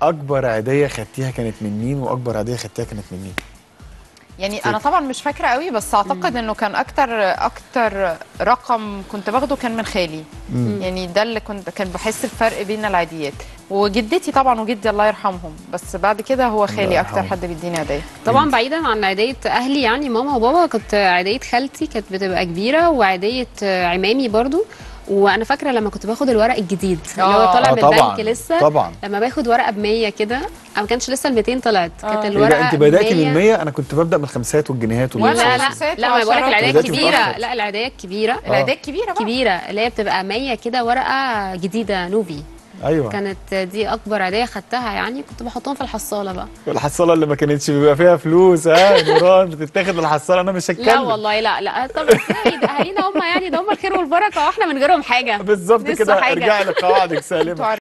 اكبر عيديه خدتيها كانت من مين واكبر عيديه خدتيها كانت من مين يعني انا طبعا مش فاكره قوي بس اعتقد انه كان اكتر اكتر رقم كنت باخده كان من خالي يعني ده اللي كنت كان بحس الفرق بين العيديات وجدتي طبعا وجدي الله يرحمهم بس بعد كده هو خالي اكتر يرحمه. حد بيديني هديه طبعا بعيدا عن عيديه اهلي يعني ماما وبابا كنت عيديه خالتي كانت بتبقى كبيره وعيديه عمامي برضو وانا فاكره لما كنت باخد الورق الجديد اللي هو آه. طالع آه من طبعاً، البنك لسه طبعاً. لما باخد ورقه ب 100 كده انا ما كانش لسه ال 200 طلعت كانت آه. إيه الورقه ده انت بداتي من 100. 100 انا كنت ببدا من الخمسات والجنيهات وأنا والنص. لا لا خمسات لا ما بقول لك وعشرات. العيديه بدأتي الكبيره متأخر. لا العيديه الكبيره العيديه الكبيره بقى كبيره اللي هي بتبقى 100 كده ورقه جديده نوبي ايوه كانت دي اكبر عيديه خدتها يعني كنت بحطهم في الحصاله بقى الحصاله اللي ما كانتش بيبقى فيها فلوس ها نوران بتتاخد الحصاله انا مش هتكلم لا والله لا لا طب ازاي ده اهالينا هم يعني ده هم الخير والبركه واحنا من غيرهم حاجه بالظبط لسه كده حاجة. ارجعي لقواعدك سالمه انتوا